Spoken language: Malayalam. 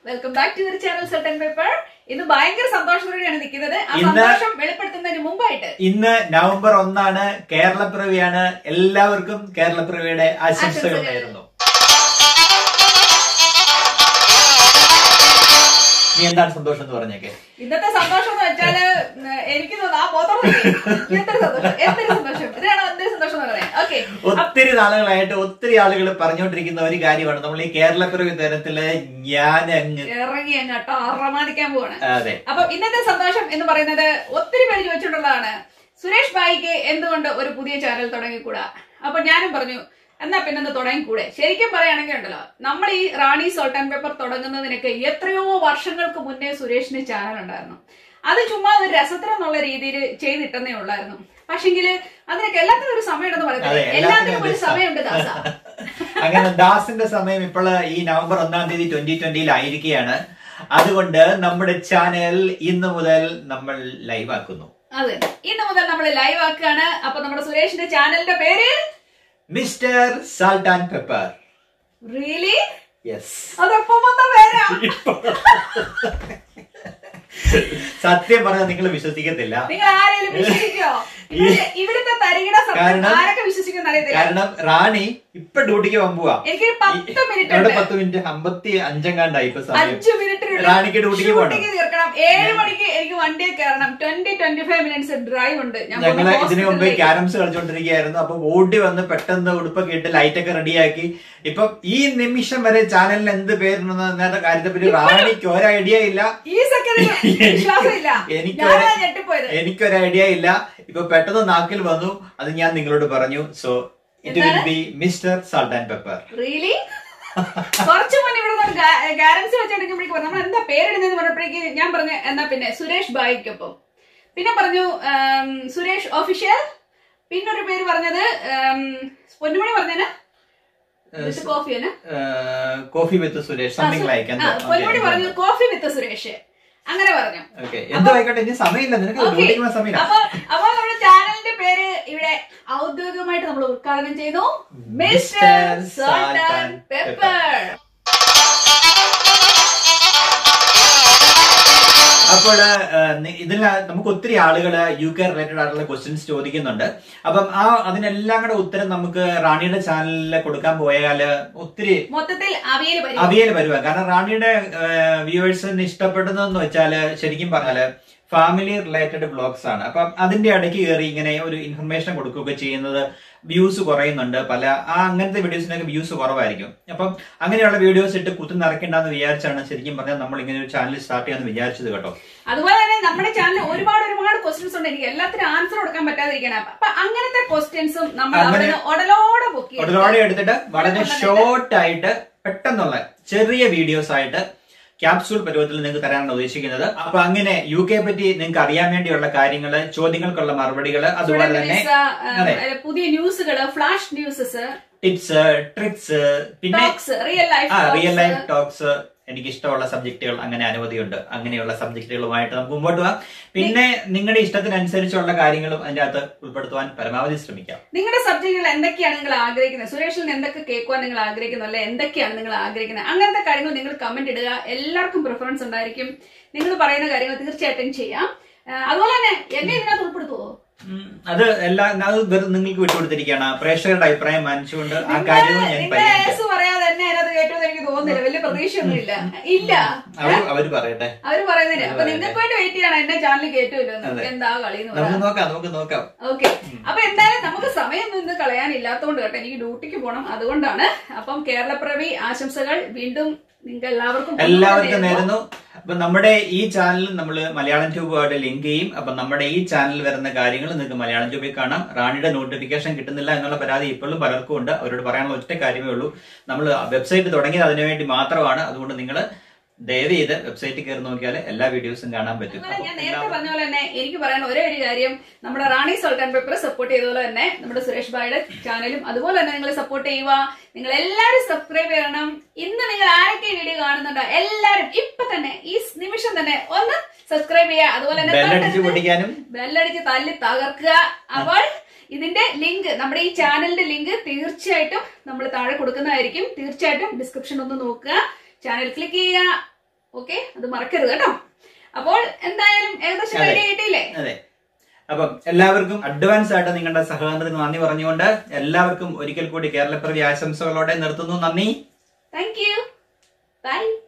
Welcome back to channel salt and pepper ഇന്ന് ഭയങ്കര സന്തോഷത്തോടെയാണ് നിൽക്കുന്നത് ആ ഇന്ന് സന്തോഷം വെളിപ്പെടുത്തുന്നതിന് മുമ്പായിട്ട് ഇന്ന് നവംബർ ഒന്നാണ് കേരളപ്പിറവിയാണ് എല്ലാവർക്കും കേരളപ്പിറവിയുടെ ആശംസകൾ ആശംസകൾ. നേരുന്നു നീ എന്താണ് സന്തോഷം എന്ന് പറഞ്ഞേക്കെ ഇന്നത്തെ സന്തോഷം എന്ന് വെച്ചാല് ഉം, എനിക്ക് തോന്നുന്നു ആ ബോധം എന്തൊരു സന്തോഷം എന്തൊരു സന്തോഷം ഇതാണ് എന്തൊരു സന്തോഷം എന്ന് പറയുന്നത് ഓക്കെ ഒത്തിരി നാളുകളായിട്ട് ഒത്തിരി ആളുകൾ പറഞ്ഞുകൊണ്ടിരിക്കുന്ന ഒരു കാര്യമാണ് നമ്മൾ ഈ കേരളപ്പിറവി ദിനത്തില് ഞാൻ അങ്ങ് ഇറങ്ങി അങ്ങോട്ടോ അറമാദിക്കാൻ പോവാണ് അതെ അപ്പൊ ഇന്നത്തെ സന്തോഷം എന്ന് പറയുന്നത് ഒത്തിരി പേര് ചോദിച്ചിട്ടുള്ളതാണ് സുരേഷ് ഭായിക്ക് എന്തുകൊണ്ട് ഒരു പുതിയ ചാനൽ തുടങ്ങിക്കൂടാ അപ്പൊ ഞാനും പറഞ്ഞു എന്നാ പിന്നെ ഒന്ന് തുടങ്ങിക്കൂടെ ശരിക്കും പറയുകയാണെങ്കിൽ ഉണ്ടല്ലോ നമ്മൾ ഈ റാണി സോൾട്ട് ആൻഡ് പേപ്പർ തുടങ്ങുന്നതിനൊക്കെ എത്രയോ വർഷങ്ങൾക്ക് മുന്നേ സുരേഷിന് ചാനൽ ഉണ്ടായിരുന്നു അത് ചുമ്മാ ഒരു രസത്തിനെന്നുള്ള രീതിയിൽ ചെയ്തിട്ടെന്നേ ഉള്ളായിരുന്നു പക്ഷെങ്കില് അതിനൊക്കെ എല്ലാത്തിനും ഒരു സമയമുണ്ടെന്ന് അതെ, പറയുന്നത് എല്ലാത്തിനും എല്ലാത്തിനും ഒരു ഒരു സമയമുണ്ട് ദാസ അങ്ങനെ ദാസിന്റെ സമയം ഇപ്പോൾ ഈ നവംബർ ഒന്നാം തീയതി ട്വന്റി ട്വന്റിയിലായിരിക്കുകയാണ് അതുകൊണ്ട് നമ്മുടെ ചാനൽ ഇന്ന് മുതൽ നമ്മൾ ലൈവ് ആക്കുന്നു അതെ ഇന്ന് മുതൽ നമ്മൾ ലൈവ് ആക്കുകയാണ് അപ്പൊ നമ്മുടെ സുരേഷിന്റെ ചാനലിന്റെ പേര് mister salt and pepper really yes അതൊപ്പം വന്ന പേരാ സത്യം പറഞ്ഞാൽ നിങ്ങൾ വിശ്വസിക്കത്തില്ല നിങ്ങൾ ആരെങ്കിലും വിശ്വസിക്കോ ഇവിടുത്തെ- ഇവിടുത്തെ തരികിട സത്യം കാരണം- ആരൊക്കെ വിശ്വസിക്കുന്ന അറിയത്തില്ല കാരണം റാണി ഇപ്പൊ ഡ്യൂട്ടിക്ക് പോകാൻ പോവാ എനിക്ക് പത്ത് മിനിറ്റ് ഇവിടെ ഉണ്ട് പത്ത് മിനിറ്റ് അമ്പത്തി അഞ്ചെങ്ങാണ്ടായി ഇപ്പൊ സമയം അഞ്ചു മിനിറ്റ് റാണിക്ക് ഡ്യൂട്ടിക്ക് പോകണം തീർക്കണം ഏഴ് മണിക്ക് എനിക്ക് വണ്ടിയെ കയറണം twenty twenty five minutes drive ഉണ്ട് ഞാൻ ഞങ്ങള് പോകുന്ന ഇതിനു മുമ്പ് ഹോസ്പിറ്റലിലേക്ക്. ക്യാരംസ് കളിച്ചോണ്ടിരിക്കുകയായിരുന്നു അപ്പൊ ഓടി വന്ന് പെട്ടെന്ന് ഉടുപ്പൊക്കെ ഇട്ട് ലൈറ്റ് ഒക്കെ റെഡിയാക്കി ഇപ്പൊ ഈ നിമിഷം വരെ ചാനലിന് എന്ത് പേരിടുന്ന കാര്യത്തെ പറ്റി റാണിക്ക് ഒരു ഐഡിയ ഇല്ല ഈ സെക്കൻഡിൽ വിശ്വാസമില്ല എനിക്ക് ഞാനാ ഒരു- ഞെട്ടിപ്പോയത് എനിക്കൊരു ഐഡിയ ഇല്ല ഇപ്പൊ പെട്ടെന്ന് നാക്കിൽ വന്നു അത് ഞാൻ നിങ്ങളോട് പറഞ്ഞു so it will be mister salt and pepper really കുറച്ചു മുന്നേ ഇവിടെ ഗാരൻസി വെച്ചോണ്ടിരിക്കുമ്പോഴേക്ക് പറഞ്ഞു നമ്മൾ എന്താ പേരിടുന്നതെന്ന് പറഞ്ഞപ്പോഴേക്ക് ഞാൻ പറഞ്ഞു എന്നാ പിന്നെ സുരേഷ് ബായിക്കൊപ്പം പിന്നെ പറഞ്ഞു ആം, സുരേഷ് ഒഫീഷ്യൽ പിന്നെ ഒരു പേര് പറഞ്ഞത് ആം, പൊന്നുമണി പറഞ്ഞേന് വിത്ത് കോഫിയാണ് coffee with Suresh something like Ponnumani പറഞ്ഞു കോഫി വിത്ത് സുരേഷ് അങ്ങനെ പറഞ്ഞു ഓക്കെ എന്തോ ആയിക്കോട്ടെ ഇനി സമയമില്ല നിനക്ക് Okay. ഡ്യൂട്ടിക്ക് പോകാൻ സമയമില്ല അപ്പൊ അപ്പൊ നമ്മുടെ ചാനലിന്റെ പേര് ഇവിടെ ഔദ്യോഗികമായിട്ട് നമ്മൾ ഉദ്ഘാടനം ചെയ്തു മിസ്റ്റർ സോൾട്ട് ആൻഡ് പെപ്പർ അപ്പോൾ ഇതിൽ നമുക്ക് ഒത്തിരി ആളുകൾ യു കെ റിലേറ്റഡ് ആയിട്ടുള്ള ക്വസ്റ്റ്യൻസ് ചോദിക്കുന്നുണ്ട് അപ്പം ആ അതിനെല്ലാം കൂടെ ഉത്തരം നമുക്ക് റാണിയുടെ ചാനലിൽ കൊടുക്കാൻ പോയാൽ ഒത്തിരി മൊത്തത്തിൽ അവിയൽ പരി അവിയൽ വരുക കാരണം റാണിയുടെ വ്യൂവേഴ്സിന് ഇഷ്ടപ്പെടുന്നതെന്ന് വെച്ചാല് ശരിക്കും പറഞ്ഞാല് ഫാമിലി റിലേറ്റഡ് ബ്ലോഗ്സ് ആണ് അപ്പം അതിന്റെ ഇടയ്ക്ക് കയറി ഇങ്ങനെ ഒരു ഇൻഫർമേഷൻ കൊടുക്കുകയൊക്കെ ചെയ്യുന്നത് വ്യൂസ് കുറയുന്നുണ്ട് പല ആ അങ്ങനത്തെ വീഡിയോസിനൊക്കെ വ്യൂസ് കുറവായിരിക്കും അപ്പം അങ്ങനെയുള്ള വീഡിയോസ് ഇട്ട് കുത്തി നിറയ്ക്കേണ്ടെന്ന് വിചാരിച്ചാണ് ശരിക്കും പറഞ്ഞാൽ നമ്മൾ ഇങ്ങനെ ഒരു ചാനൽ സ്റ്റാർട്ട് ചെയ്യാന്ന് വിചാരിച്ചത് കേട്ടോ അതുപോലെ തന്നെ നമ്മുടെ ചാനലിൽ ഒരുപാട് ഒരുപാട് ക്വസ്റ്റ്യൻസ് ഉണ്ട് എനിക്ക് എല്ലാത്തിനും ആൻസർ കൊടുക്കാൻ പറ്റാതിരിക്കണം അപ്പൊ അങ്ങനത്തെ ക്വസ്റ്റ്യൻസും നമ്മൾ അങ്ങനെ- അവിടെ ഒടലോടെ ബുക്ക് ഒരുപാട് എടുത്തിട്ട് വളരെ ഷോർട്ട് ആയിട്ട് പെട്ടെന്നുള്ള ചെറിയ വീഡിയോസ് ആയിട്ട് ക്യാപ്സൂൾ പരുവത്തിൽ നിങ്ങൾക്ക് തരാനാണ് ഉദ്ദേശിക്കുന്നത് അപ്പൊ അങ്ങനെ യു കെ പറ്റി നിങ്ങൾക്ക് അറിയാൻ വേണ്ടിയുള്ള കാര്യങ്ങള് ചോദ്യങ്ങൾക്കുള്ള മറുപടികൾ അതുപോലെ തന്നെ അതെ. പുതിയ ന്യൂസുകള് ഫ്ലാഷ് ന്യൂസസ് ടിപ്സ് ട്രിക്സ് പിന്നെ ടോക്സ് റിയൽ ലൈഫ് ആ റിയൽ ലൈഫ് ടോക്സ് എനിക്ക് ഇഷ്ടമുള്ള സബ്ജക്റ്റുകൾ അങ്ങനെ അനവധിയുണ്ട് അങ്ങനെയുള്ള സബ്ജക്റ്റുകളുമായിട്ട് നമുക്ക് മുമ്പോട്ട് പോകാം പിന്നെ നിങ്ങളുടെ ഇഷ്ടത്തിനനുസരിച്ചുള്ള കാര്യങ്ങളും അതിന്റെ അകത്ത് ഉൾപ്പെടുത്തുവാൻ പരമാവധി ശ്രമിക്കാം നിങ്ങളുടെ സബ്ജക്റ്റുകൾ എന്തൊക്കെയാണ് നിങ്ങൾ ആഗ്രഹിക്കുന്നത് സുരേഷിൽ നിന്ന് എന്തൊക്കെ കേൾക്കുവാൻ നിങ്ങൾ ആഗ്രഹിക്കുന്നു അല്ലെ എന്തൊക്കെയാണ് നിങ്ങൾ ആഗ്രഹിക്കുന്നത് അങ്ങനത്തെ കാര്യങ്ങൾ നിങ്ങൾ കമന്റ് ഇടുക എല്ലാവർക്കും പ്രിഫറൻസ് ഉണ്ടായിരിക്കും നിങ്ങൾ പറയുന്ന കാര്യങ്ങൾ തീർച്ചയായിട്ടും ചെയ്യാം ആ, അതുപോലെ തന്നെ എന്നെ ഇതിനകത്ത് ഉൾപ്പെടുത്തുവോ ഉം, അത് എല്ലാ അത് വെറുതെ നിങ്ങൾക്ക് വിട്ടുകൊടുത്തിരിക്കുകയാണ് പ്രേക്ഷകരുടെ അഭിപ്രായം മാനിച്ചുകൊണ്ട് ആ കാര്യവും ഞാൻ നിങ്ങളുടെ പരിഗണിക്കാം ഏസ് പറയാതെ എന്നെ അതിനകത്ത് കേട്ടുമെന്ന് എനിക്ക് തോന്നുന്നില്ല വലിയ പ്രതീക്ഷയൊന്നും ഇല്ല ഇല്ല അവർ അവര് പറയട്ടെ അവര് പറയുന്നില്ല അപ്പൊ അവര് നിങ്ങൾക്ക് വേണ്ടി വെയിറ്റ് ചെയ്യണം എന്നെ ചാനൽ കേട്ടുമല്ലോ അതെ. എന്താ കളി എന്ന് നമുക്ക് പറയാം നോക്കാം നമുക്ക് നോക്കാം ഓക്കെ അപ്പൊ എന്തായാലും നമുക്ക് സമയം നിന്ന് കളയാനില്ലാത്തതുകൊണ്ട് കേട്ടോ എനിക്ക് ഡ്യൂട്ടിക്ക് പോകണം അതുകൊണ്ടാണ് അപ്പം കേരളപ്പിറവി ആശംസകൾ വീണ്ടും നിങ്ങൾക്ക് എല്ലാവർക്കും എല്ലാവർക്കും നേരുന്നു അപ്പൊ നമ്മുടെ ഈ ചാനൽ നമ്മൾ മലയാളം ട്യൂബുമായിട്ട് ലിങ്ക് ചെയ്യും അപ്പൊ നമ്മുടെ ഈ ചാനൽ വരുന്ന കാര്യങ്ങൾ നിങ്ങൾക്ക് മലയാളം ട്യൂബിൽ കാണാം റാണിയുടെ നോട്ടിഫിക്കേഷൻ കിട്ടുന്നില്ല എന്നുള്ള പരാതി ഇപ്പോഴും പലർക്കും ഉണ്ട് അവരോട് പറയാനുള്ള ഒറ്റ കാര്യമേ ഉള്ളൂ നമ്മൾ വെബ്സൈറ്റ് തുടങ്ങിയത് അതിനുവേണ്ടി മാത്രമാണ് അതുകൊണ്ട് നിങ്ങൾ ദയവ് ചെയ്ത് വെബ്സൈറ്റിൽ കയറി നോക്കിയാൽ എല്ലാ വീഡിയോസും കാണാൻ പറ്റും അതുപോലെ ഞാൻ അപ്പൊ നേരത്തെ പറഞ്ഞ പോലെ തന്നെ എനിക്ക് പറയാൻ ഒരേ ഒരു കാര്യം നമ്മുടെ റാണി സോൾട്ടൻ പേപ്പർ സപ്പോർട്ട് ചെയ്തതുപോലെ തന്നെ നമ്മുടെ സുരേഷ് ഭായിയുടെ ചാനലും അതുപോലെ തന്നെ നിങ്ങൾ സപ്പോർട്ട് ചെയ്യുക നിങ്ങൾ എല്ലാവരും സബ്സ്ക്രൈബ് ചെയ്യണം ഇന്ന് നിങ്ങൾ ആരൊക്കെ ഈ വീഡിയോ കാണുന്നുണ്ടോ എല്ലാവരും ഇപ്പൊ തന്നെ ഈ നിമിഷം തന്നെ ഒന്ന് സബ്സ്ക്രൈബ് ചെയ്യുക അതുപോലെ തന്നെ ബെല്ലടിച്ച് തൊട്ടടുത്ത് പൊട്ടിക്കാനും ബെല്ലടിച്ച് തല്ലി തകർക്കുക അപ്പോൾ ഇതിന്റെ ലിങ്ക് നമ്മുടെ ഈ ചാനലിന്റെ ലിങ്ക് തീർച്ചയായിട്ടും നമ്മൾ താഴെ കൊടുക്കുന്നതായിരിക്കും തീർച്ചയായിട്ടും ഡിസ്ക്രിപ്ഷൻ ഒന്ന് നോക്കുക ചാനൽ ക്ലിക്ക് ചെയ്യുക ഓക്കെ അത് മറക്കരുത് കേട്ടോ അപ്പോൾ എന്തായാലും ഏകദേശം അതെ. ഐഡിയ കിട്ടിയില്ലേ അതെ അപ്പം എല്ലാവർക്കും അഡ്വാൻസ് ആയിട്ട് നിങ്ങളുടെ സഹകരണത്തിന് നന്ദി പറഞ്ഞുകൊണ്ട് എല്ലാവർക്കും ഒരിക്കൽ കൂടി കേരളപ്പിറവി ആശംസകളോടെ നിർത്തുന്നു നന്ദി താങ്ക് യു ബൈ